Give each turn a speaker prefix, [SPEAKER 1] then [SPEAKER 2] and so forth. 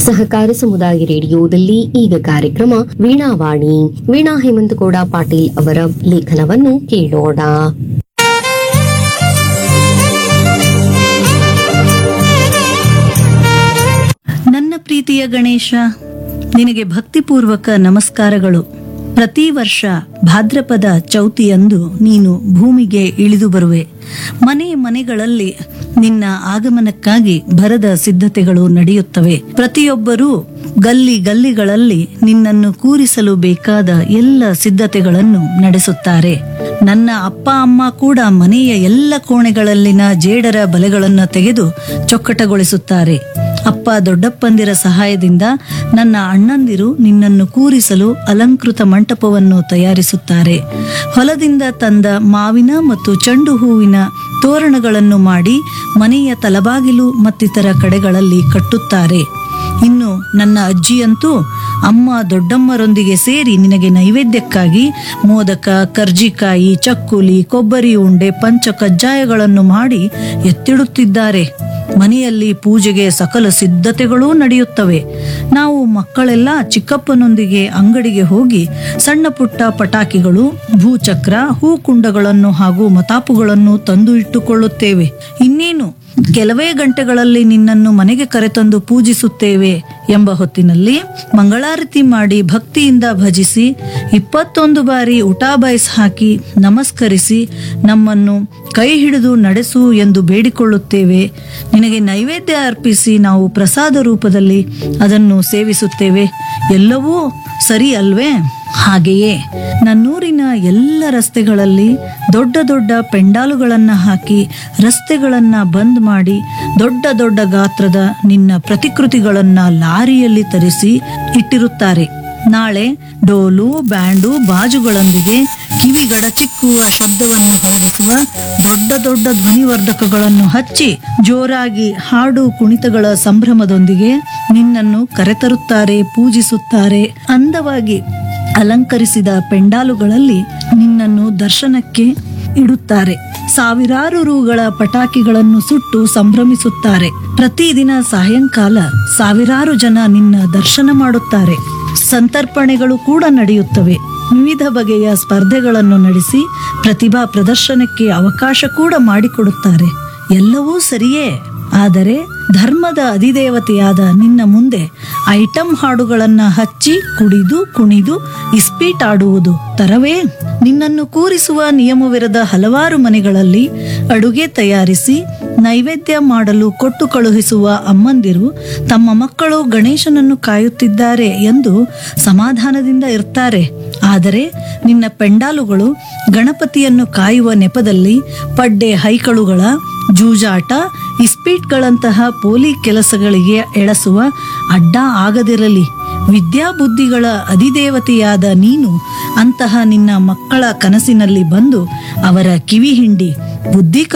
[SPEAKER 1] ಸಹಕಾರ ಸಮುದಾಯ ರೇಡಿಯೋದಲ್ಲಿ ಈಗ ಕಾರ್ಯಕ್ರಮ ವೀಣಾವಾಣಿ ವೀಣಾ ಹೇಮಂತಗೌಡ ಪಾಟೀಲ್ ಅವರ ಲೇಖನವನ್ನು ಕೇಳೋಣ
[SPEAKER 2] ನನ್ನ ಪ್ರೀತಿಯ ಗಣೇಶ ನಿನಗೆ ಭಕ್ತಿಪೂರ್ವಕ ನಮಸ್ಕಾರಗಳು ಪ್ರತಿ ವರ್ಷ ಭಾದ್ರಪದ ಚೌತಿಯಂದು ನೀನು ಭೂಮಿಗೆ ಇಳಿದು ಬರುವೆ ಮನೆ ಮನೆಗಳಲ್ಲಿ ನಿನ್ನ ಆಗಮನಕ್ಕಾಗಿ ಭರದ ಸಿದ್ಧತೆಗಳು ನಡೆಯುತ್ತವೆ ಪ್ರತಿಯೊಬ್ಬರೂ ಗಲ್ಲಿ ಗಲ್ಲಿಗಳಲ್ಲಿ ನಿನ್ನನ್ನು ಕೂರಿಸಲು ಬೇಕಾದ ಎಲ್ಲ ಸಿದ್ಧತೆಗಳನ್ನು ನಡೆಸುತ್ತಾರೆ ನನ್ನ ಅಪ್ಪ ಅಮ್ಮ ಕೂಡ ಮನೆಯ ಎಲ್ಲ ಕೋಣೆಗಳಲ್ಲಿನ ಜೇಡರ ಬಲೆಗಳನ್ನು ತೆಗೆದು ಚೊಕ್ಕಟಗೊಳಿಸುತ್ತಾರೆ ಅಪ್ಪ ದೊಡ್ಡಪ್ಪಂದಿರ ಸಹಾಯದಿಂದ ನನ್ನ ಅಣ್ಣಂದಿರು ನಿನ್ನನ್ನು ಕೂರಿಸಲು ಅಲಂಕೃತ ಮಂಟಪವನ್ನು ತಯಾರಿಸುತ್ತಾರೆ ಹೊಲದಿಂದ ತಂದ ಮಾವಿನ ಮತ್ತು ಚೆಂಡು ಹೂವಿನ ತೋರಣಗಳನ್ನು ಮಾಡಿ ಮನೆಯ ತಲಬಾಗಿಲು ಮತ್ತಿತರ ಕಡೆಗಳಲ್ಲಿ ಕಟ್ಟುತ್ತಾರೆ ಇನ್ನು ನನ್ನ ಅಜ್ಜಿಯಂತೂ ಅಮ್ಮ ದೊಡ್ಡಮ್ಮರೊಂದಿಗೆ ಸೇರಿ ನಿನಗೆ ನೈವೇದ್ಯಕ್ಕಾಗಿ ಮೋದಕ ಕರ್ಜಿಕಾಯಿ ಚಕ್ಕುಲಿ ಕೊಬ್ಬರಿ ಉಂಡೆ ಪಂಚ ಕಜ್ಜಾಯಗಳನ್ನು ಮಾಡಿ ಎತ್ತಿಡುತ್ತಿದ್ದಾರೆ ಮನೆಯಲ್ಲಿ ಪೂಜೆಗೆ ಸಕಲ ಸಿದ್ಧತೆಗಳೂ ನಡೆಯುತ್ತವೆ ನಾವು ಮಕ್ಕಳೆಲ್ಲ ಚಿಕ್ಕಪ್ಪನೊಂದಿಗೆ ಅಂಗಡಿಗೆ ಹೋಗಿ ಸಣ್ಣ ಪುಟ್ಟ ಪಟಾಕಿಗಳು ಭೂಚಕ್ರ ಹೂಕುಂಡಗಳನ್ನು ಹಾಗೂ ಮತಾಪುಗಳನ್ನು ತಂದು ಇಟ್ಟುಕೊಳ್ಳುತ್ತೇವೆ ಇನ್ನೇನು ಕೆಲವೇ ಗಂಟೆಗಳಲ್ಲಿ ನಿನ್ನನ್ನು ಮನೆಗೆ ಕರೆತಂದು ಪೂಜಿಸುತ್ತೇವೆ ಎಂಬ ಹೊತ್ತಿನಲ್ಲಿ ಮಂಗಳಾರತಿ ಮಾಡಿ ಭಕ್ತಿಯಿಂದ ಭಜಿಸಿ ಇಪ್ಪತ್ತೊಂದು ಬಾರಿ ಉಟಾಬೈಸ್ ಹಾಕಿ ನಮಸ್ಕರಿಸಿ ನಮ್ಮನ್ನು ಕೈ ಹಿಡಿದು ನಡೆಸು ಎಂದು ಬೇಡಿಕೊಳ್ಳುತ್ತೇವೆ ನಿನಗೆ ನೈವೇದ್ಯ ಅರ್ಪಿಸಿ ನಾವು ಪ್ರಸಾದ ರೂಪದಲ್ಲಿ ಅದನ್ನು ಸೇವಿಸುತ್ತೇವೆ ಎಲ್ಲವೂ ಸರಿ ಅಲ್ವೇ ಹಾಗೆಯೇ ನನ್ನೂರಿನ ಎಲ್ಲ ರಸ್ತೆಗಳಲ್ಲಿ ದೊಡ್ಡ ದೊಡ್ಡ ಪೆಂಡಾಲುಗಳನ್ನ ಹಾಕಿ ರಸ್ತೆಗಳನ್ನ ಬಂದ್ ಮಾಡಿ ದೊಡ್ಡ ದೊಡ್ಡ ಗಾತ್ರದ ನಿನ್ನ ಪ್ರತಿಕೃತಿಗಳನ್ನ ಲಾರಿಯಲ್ಲಿ ತರಿಸಿ ಇಟ್ಟಿರುತ್ತಾರೆ ನಾಳೆ ಡೋಲು ಬ್ಯಾಂಡು ಬಾಜುಗಳೊಂದಿಗೆ ಕಿವಿಗಡಚಿಕ್ಕುವ ಶಬ್ದವನ್ನು ಹೊರಡಿಸುವ ದೊಡ್ಡ ದೊಡ್ಡ ಧ್ವನಿವರ್ಧಕಗಳನ್ನು ಹಚ್ಚಿ ಜೋರಾಗಿ ಹಾಡು ಕುಣಿತಗಳ ಸಂಭ್ರಮದೊಂದಿಗೆ ನಿನ್ನನ್ನು ಕರೆತರುತ್ತಾರೆ ಪೂಜಿಸುತ್ತಾರೆ ಅಂದವಾಗಿ ಅಲಂಕರಿಸಿದ ಪೆಂಡಾಲುಗಳಲ್ಲಿ ನಿನ್ನನ್ನು ದರ್ಶನಕ್ಕೆ ಇಡುತ್ತಾರೆ ಸಾವಿರಾರು ರೂಗಳ ಪಟಾಕಿಗಳನ್ನು ಸುಟ್ಟು ಸಂಭ್ರಮಿಸುತ್ತಾರೆ ಪ್ರತಿದಿನ ಸಾಯಂಕಾಲ ಸಾವಿರಾರು ಜನ ನಿನ್ನ ದರ್ಶನ ಮಾಡುತ್ತಾರೆ ಸಂತರ್ಪಣೆಗಳು ಕೂಡ ನಡೆಯುತ್ತವೆ ವಿವಿಧ ಬಗೆಯ ಸ್ಪರ್ಧೆಗಳನ್ನು ನಡೆಸಿ ಪ್ರತಿಭಾ ಪ್ರದರ್ಶನಕ್ಕೆ ಅವಕಾಶ ಕೂಡ ಮಾಡಿಕೊಡುತ್ತಾರೆ ಎಲ್ಲವೂ ಸರಿಯೇ ಆದರೆ ಧರ್ಮದ ಅಧಿದೇವತೆಯಾದ ನಿನ್ನ ಮುಂದೆ ಐಟಂ ಹಾಡುಗಳನ್ನ ಹಚ್ಚಿ ಕುಡಿದು ಕುಣಿದು ಇಸ್ಪೀಟ್ ಆಡುವುದು ತರವೇ ನಿನ್ನನ್ನು ಕೂರಿಸುವ ನಿಯಮವಿರದ ಹಲವಾರು ಮನೆಗಳಲ್ಲಿ ಅಡುಗೆ ತಯಾರಿಸಿ ನೈವೇದ್ಯ ಮಾಡಲು ಕೊಟ್ಟು ಕಳುಹಿಸುವ ಅಮ್ಮಂದಿರು ತಮ್ಮ ಮಕ್ಕಳು ಗಣೇಶನನ್ನು ಕಾಯುತ್ತಿದ್ದಾರೆ ಎಂದು ಸಮಾಧಾನದಿಂದ ಇರ್ತಾರೆ ಆದರೆ ನಿನ್ನ ಪೆಂಡಾಲುಗಳು ಗಣಪತಿಯನ್ನು ಕಾಯುವ ನೆಪದಲ್ಲಿ ಪಡ್ಡೆ ಹೈಕಳುಗಳ ಜೂಜಾಟ ಇಸ್ಪೀಟ್ಗಳಂತಹ ಪೋಲಿ ಕೆಲಸಗಳಿಗೆ ಎಳಸುವ ಅಡ್ಡ ಆಗದಿರಲಿ ವಿದ್ಯಾಬುದ್ಧಿಗಳ ಅಧಿದೇವತೆಯಾದ ನೀನು ಅಂತಹ ನಿನ್ನ ಮಕ್ಕಳ ಕನಸಿನಲ್ಲಿ ಬಂದು ಅವರ ಕಿವಿ ಹಿಂಡಿ ಬುದ್ಧಿ